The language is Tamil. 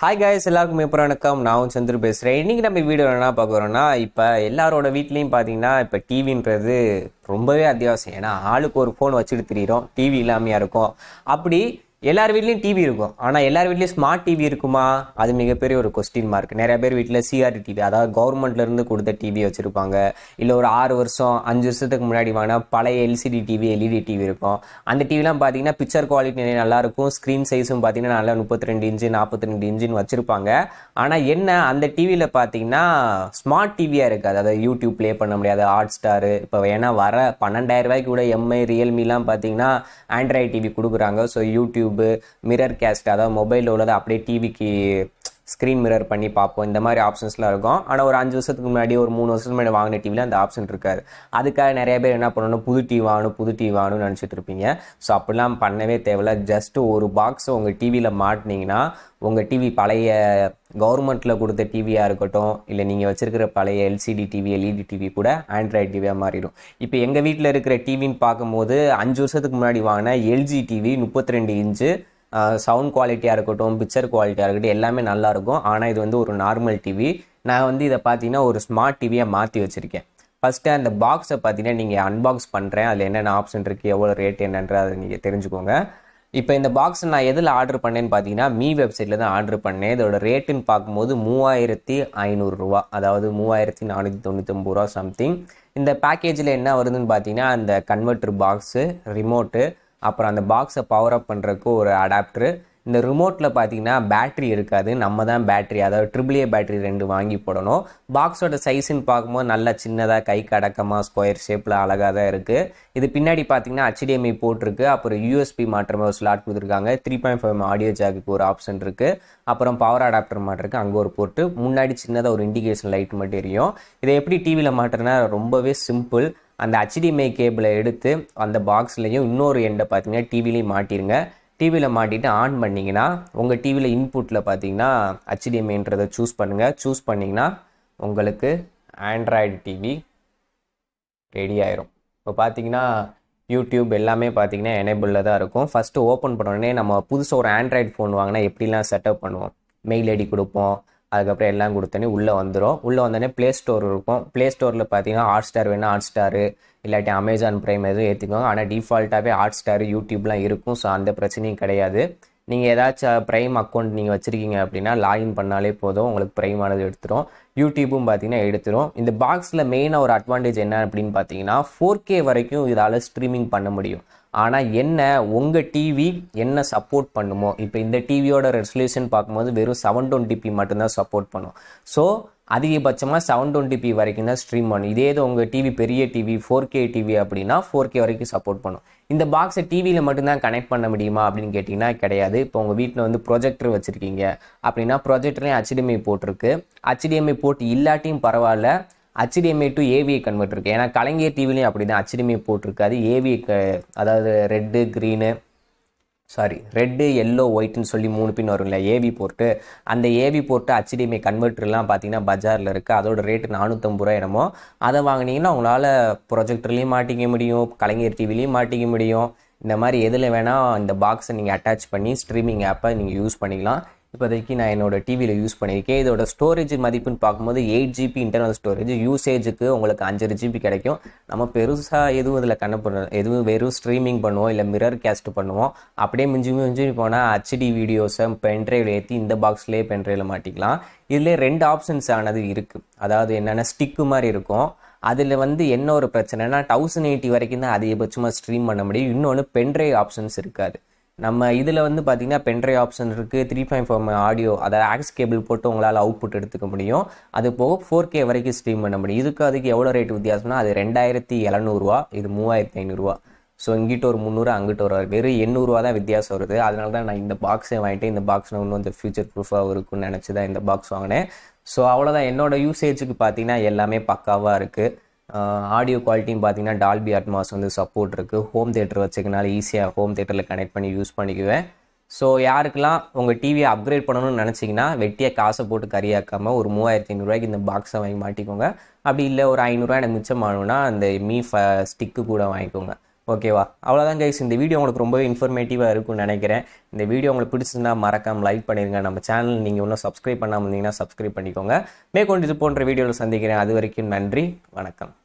ஹாய் guys எல்லாருக்கும் எப்போ வணக்கம் நான் உன் சந்திர பேசுகிறேன் இன்றைக்கி நம்ம வீடியோ என்ன பார்க்க போகிறோம்னா இப்போ எல்லாரோட வீட்லேயும் பார்த்தீங்கன்னா இப்போ டிவின்றது ரொம்பவே அத்தியாவசியம் ஏன்னா ஆளுக்கு ஒரு ஃபோன் வச்சுட்டு திரியிறோம் டிவி இல்லாமையா இருக்கும் அப்படி எல்லார் வீட்லேயும் டிவி இருக்கும் ஆனால் எல்லார் வீட்லேயும் ஸ்மார்ட் டிவி இருக்குமா அது மிகப்பெரிய ஒரு கொஸ்டின் மார்க் நிறைய பேர் வீட்டில் சிஆர்டி டிவி அதாவது கவர்மெண்ட்ல இருந்து கொடுத்த டிவி வச்சுருப்பாங்க இல்லை ஒரு ஆறு வருஷம் அஞ்சு வருஷத்துக்கு முன்னாடி வாங்கினா பழைய எல்சிடி டிவி எல்இடி டிவி இருக்கும் அந்த டிவிலாம் பார்த்தீங்கன்னா பிக்சர் குவாலிட்டி நல்லா இருக்கும் ஸ்க்ரீன் சைஸும் பார்த்தீங்கன்னா நல்லா முப்பத்தி ரெண்டு இன்ச்சு நாற்பத்தி ரெண்டு இன்ச்சுன்னு வச்சுருப்பாங்க ஆனால் என்ன அந்த டிவியில் பார்த்தீங்கன்னா ஸ்மார்ட் டிவியாக இருக்குது அதாவது யூடியூப் ப்ளே பண்ண முடியாது ஹாட் ஸ்டாரு இப்போ ஏன்னா வர பன்னெண்டாயிரம் ரூபாய்க்கு கூட எம்ஐ ரியல்மிலாம் பார்த்தீங்கன்னா ஆண்ட்ராய்ட் டிவி கொடுக்குறாங்க ஸோ யூடியூப்பு மிரர் கேஸ்ட் அதாவது மொபைலில் உள்ளதை அப்படியே டிவிக்கு ஸ்க்ரீன் மிரர் பண்ணி பார்ப்போம் இந்த மாதிரி ஆப்ஷன்ஸ்லாம் இருக்கும் ஆனால் ஒரு அஞ்சு வருஷத்துக்கு முன்னாடி ஒரு மூணு வருஷத்துக்கு முன்னாடி வாங்கின டிவியில் அந்த ஆப்ஷன் இருக்காது அதுக்காக நிறைய பேர் என்ன பண்ணணும் புது டிவி வாங்கணும் புது டிவி வாங்கணும்னு நினச்சிட்டு இருப்பீங்க ஸோ அப்படிலாம் பண்ணவே தேவையில்ல ஜஸ்ட் ஒரு பாக்ஸ் உங்கள் டிவியில் மாட்டினீங்கன்னா உங்கள் டிவி பழைய கவர்மெண்ட்டில் கொடுத்த டிவியாக இருக்கட்டும் இல்லை நீங்கள் வச்சிருக்கிற பழைய எல்சிடி டிவி எல்இடி டிவி கூட ஆண்ட்ராய்ட் டிவியாக மாறிடும் இப்போ எங்கள் வீட்டில் இருக்கிற டிவின்னு பார்க்கும்போது அஞ்சு வருஷத்துக்கு முன்னாடி வாங்கின எல்ஜி டிவி முப்பத்தி ரெண்டு இன்ச்சு சவுண்ட் குவாலிட்டியாக இருக்கட்டும் பிக்சர் குவாலிட்டியாக இருக்கட்டும் எல்லாமே நல்லா இருக்கும் ஆனால் இது வந்து ஒரு நார்மல் டிவி நான் வந்து இதை பார்த்தீங்கன்னா ஒரு ஸ்மார்ட் டிவியை மாற்றி வச்சுருக்கேன் ஃபஸ்ட்டு அந்த பாக்ஸை பார்த்தீங்கன்னா நீங்கள் அன்பாக்ஸ் பண்ணுறேன் அதில் என்னென்ன ஆப்ஷன் இருக்குது எவ்வளோ ரேட் என்னன்ற அதை நீங்கள் தெரிஞ்சுக்கோங்க இப்போ இந்த பாக்ஸ் நான் எதில் ஆர்டர் பண்ணேன்னு பார்த்தீங்கன்னா மீ வெப்சைட்டில் தான் ஆர்டர் பண்ணேன் இதோட ரேட்டுன்னு பார்க்கும்போது மூவாயிரத்தி ஐநூறுரூவா அதாவது மூவாயிரத்தி நானூற்றி தொண்ணூத்தொம்பது ரூபா சம்திங் இந்த பேக்கேஜில் என்ன வருதுன்னு பார்த்தீங்கன்னா அந்த கன்வெர்ட்டர் பாக்ஸு ரிமோட்டு அப்புறம் அந்த பாக்ஸை பவர் அப் பண்ணுறதுக்கு ஒரு அடாப்டரு இந்த ரிமோட்டில் பார்த்தீங்கன்னா பேட்ரி இருக்காது நம்ம தான் பேட்ரி அதாவது ட்ரிபிள் ஏ பேட்ரி ரெண்டு வாங்கி போடணும் பாக்ஸோட சைஸ்ன்னு பார்க்கும்போது நல்லா சின்னதாக கை கடக்கமாக ஸ்கொயர் ஷேப்பில் அழகாக தான் இருக்குது இது பின்னாடி பார்த்தீங்கன்னா HDMI போட்டிருக்கு அப்புறம் யூஎஸ்பி மாற்ற ஒரு ஸ்லாட் கொடுத்துருக்காங்க த்ரீ பாயிண்ட் ஃபைவ் ஆடியோ ஜாக்குக்கு ஒரு ஆப்ஷன் இருக்குது அப்புறம் பவர் அடாப்டர் மாட்டிருக்கு அங்கே ஒரு போட்டு முன்னாடி சின்னதாக ஒரு இண்டிகேஷன் லைட் மட்டும் எரியும் இதை எப்படி டிவியில் மாட்டுறதுனா ரொம்பவே சிம்பிள் அந்த HDMI கேபிளை எடுத்து அந்த பாக்ஸ்லையும் இன்னொரு எண்டை பார்த்தீங்கன்னா டிவிலையும் மாட்டிருங்க டிவியில் மாட்டிட்டு ஆன் பண்ணிங்கன்னா உங்கள் டிவியில் இன்புட்டில் பார்த்தீங்கன்னா ஹெச்டிஎம்ஐன்றதை சூஸ் பண்ணுங்கள் சூஸ் பண்ணிங்கன்னா உங்களுக்கு ஆண்ட்ராய்டு டிவி ரெடி ஆயிரும் இப்போ பார்த்தீங்கன்னா யூடியூப் எல்லாமே பார்த்தீங்கன்னா எனேபிளில் தான் இருக்கும் ஃபஸ்ட்டு ஓப்பன் உடனே நம்ம புதுசாக ஒரு ஆண்ட்ராய்டு ஃபோன் வாங்கினா எப்படிலாம் செட்டப் பண்ணுவோம் மெயில் ஐடி கொடுப்போம் அதுக்கப்புறம் எல்லாம் கொடுத்தோன்னே உள்ளே வந்துடும் உள்ளே வந்தோடனே ப்ளே ஸ்டோர் இருக்கும் ப்ளே ஸ்டோரில் பார்த்தீங்கன்னா ஹாட் ஸ்டார் வேணால் ஹாட் ஸ்டாரு இல்லாட்டி அமேசான் ப்ரைம் எதுவும் ஏற்றிக்கோங்க ஆனால் டிஃபால்ட்டாகவே ஹாட் ஸ்டார் யூடியூப்லாம் இருக்கும் ஸோ அந்த பிரச்சனையும் கிடையாது நீங்கள் ஏதாச்சும் ப்ரைம் அக்கௌண்ட் நீங்கள் வச்சுருக்கீங்க அப்படின்னா லாகின் பண்ணாலே போதும் உங்களுக்கு ப்ரைமானது எடுத்துரும் யூடியூப்பும் பார்த்தீங்கன்னா எடுத்துரும் இந்த பாக்ஸில் மெயினாக ஒரு அட்வான்டேஜ் என்ன அப்படின்னு பார்த்தீங்கன்னா ஃபோர் கே வரைக்கும் இதால் ஸ்ட்ரீமிங் பண்ண முடியும் ஆனால் என்ன உங்கள் டிவி என்ன சப்போர்ட் பண்ணுமோ இப்போ இந்த டிவியோட ரெசல்யூஷன் பார்க்கும்போது வெறும் செவன் டுவெண்ட்டி பி மட்டும்தான் சப்போர்ட் பண்ணும் ஸோ அதிகபட்சமாக செவன் டுவெண்ட்டி பி வரைக்கும் தான் ஸ்ட்ரீம் பண்ணும் இதே இது உங்கள் டிவி பெரிய டிவி ஃபோர் கே டிவி அப்படின்னா ஃபோர் கே வரைக்கும் சப்போர்ட் பண்ணும் இந்த பாக்ஸை டிவியில் மட்டும்தான் கனெக்ட் பண்ண முடியுமா அப்படின்னு கேட்டிங்கன்னா கிடையாது இப்போ உங்கள் வீட்டில் வந்து ப்ரொஜெக்டர் வச்சுருக்கீங்க அப்படின்னா ப்ரொஜெக்டர்லேயும் HDMI போட்டிருக்கு HDMI போட்டு இல்லாட்டியும் பரவாயில்ல HDMI டு ஏவிஐ கன்வெர்ட் இருக்குது ஏன்னா கலைஞர் டிவிலையும் அப்படி தான் HDMI போட்டிருக்காது ஏவிஐ அதாவது red green sorry red yellow ஒயிட்னு சொல்லி மூணு பின் வரும் இல்லையா ஏவி போர்ட்டு அந்த ஏவி போர்ட்டு HDMI கன்வெர்ட்டர்லாம் பார்த்தீங்கன்னா பஜாரில் இருக்குது அதோட ரேட்டு நானூற்றம்பது ரூபா என்னமோ அதை வாங்கினீங்கன்னா உங்களால் ப்ரொஜெக்டர்லேயும் மாட்டிக்க முடியும் கலைஞர் டிவிலையும் மாட்டிக்க முடியும் இந்த மாதிரி எதில் வேணால் இந்த பாக்ஸை நீங்கள் அட்டாச் பண்ணி ஸ்ட்ரீமிங் ஆப்பை நீங்கள் யூஸ் பண்ணிக்கலாம் இப்போதைக்கு நான் என்னோட டிவியில் யூஸ் பண்ணியிருக்கேன் இதோட ஸ்டோரேஜ் மதிப்புன்னு பார்க்கும்போது எயிட் ஜிபி இன்டர்னல் ஸ்டோரேஜ் யூசேஜுக்கு உங்களுக்கு அஞ்சரை ஜிபி கிடைக்கும் நம்ம பெருசாக எதுவும் இதில் கண்ண பண்ண எதுவும் வெறும் ஸ்ட்ரீமிங் பண்ணுவோம் இல்லை மிரர் கேஸ்ட் பண்ணுவோம் அப்படியே மிஞ்சி மிஞ்சி போனால் ஹச்டி வீடியோஸை பென்ட்ரைவில் ஏற்றி இந்த பாக்ஸ்லேயே பென்ட்ரைவில் மாட்டிக்கலாம் இதில் ரெண்டு ஆப்ஷன்ஸ் ஆனது இருக்குது அதாவது என்னென்னா ஸ்டிக்கு மாதிரி இருக்கும் அதில் வந்து என்ன ஒரு பிரச்சனைனா தௌசண்ட் எயிட்டி வரைக்கும் தான் அதிகபட்சமாக ஸ்ட்ரீம் பண்ண முடியும் இன்னொன்று பென்ட்ரைவ் ஆப்ஷன்ஸ் இருக்காது நம்ம இதில் வந்து பார்த்தீங்கன்னா பென்ட்ரைவ் ஆப்ஷன் இருக்குது த்ரீ பாயிண்ட் ஃபோர் ஆடியோ அதாவது ஆக்ஸ் கேபிள் போட்டு உங்களால் அவுட்புட் எடுத்துக்க முடியும் அது போக ஃபோர் கே வரைக்கும் ஸ்ட்ரீம் பண்ண முடியும் இதுக்கு அதுக்கு எவ்வளோ ரேட் வித்தியாசம்னா அது ரெண்டாயிரத்தி எழுநூறுவா இது மூவாயிரத்தி ஐநூறுரூவா ஸோ இங்கிட்ட ஒரு முந்நூறு அங்கிட்ட ஒரு வெறும் எண்ணூறுவா தான் வித்தியாசம் வருது அதனால தான் நான் இந்த பாக்ஸை வாங்கிட்டு இந்த பாக்ஸ் இன்னும் இந்த ஃபியூச்சர் ப்ரூஃபாக இருக்கும்னு நினச்சி தான் இந்த பாக்ஸ் வாங்கினேன் ஸோ அவ்வளோதான் என்னோட யூசேஜுக்கு பார்த்தீங்கன்னா எல்லாமே பக்காவாக இருக்குது ஆடியோ குவாலிட்டியும் பார்த்தீங்கன்னா டால்பி அட்மாஸ் வந்து சப்போர்ட் இருக்குது ஹோம் தேட்டர் வச்சுக்கனால ஈஸியாக ஹோம் தேட்டரில் கனெக்ட் பண்ணி யூஸ் பண்ணிக்குவேன் ஸோ யாருக்கெல்லாம் உங்கள் டிவியை அப்கிரேட் பண்ணணும்னு நினச்சிங்கன்னா வெட்டியாக காசை போட்டு கறியாக்காமல் ஒரு மூவாயிரத்தி ஐநூறுரூவாய்க்கு இந்த பாக்ஸை வாங்கி மாட்டிக்கோங்க அப்படி இல்லை ஒரு ஐநூறுரூவா எனக்கு மிச்சம் ஆகணும்னா அந்த மீ ஃப ஸ்டிக்கு கூட வாங்கிக்கோங்க ஓகேவா அவ்வளோதான் கைஸ் இந்த வீடியோ உங்களுக்கு ரொம்பவே இன்ஃபர்மேட்டிவாக இருக்கும்னு நினைக்கிறேன் இந்த வீடியோ உங்களுக்கு பிடிச்சிருந்தா மறக்காம லைக் பண்ணிருங்க நம்ம சேனல் நீங்கள் இன்னும் சப்ஸ்கிரைப் பண்ணாமல் இருந்தீங்கன்னா சப்ஸ்கிரைப் பண்ணிக்கோங்க மேற்கொண்டு இது போன்ற வீடியோவில் சந்திக்கிறேன் அது வரைக்கும் நன்றி வணக்கம்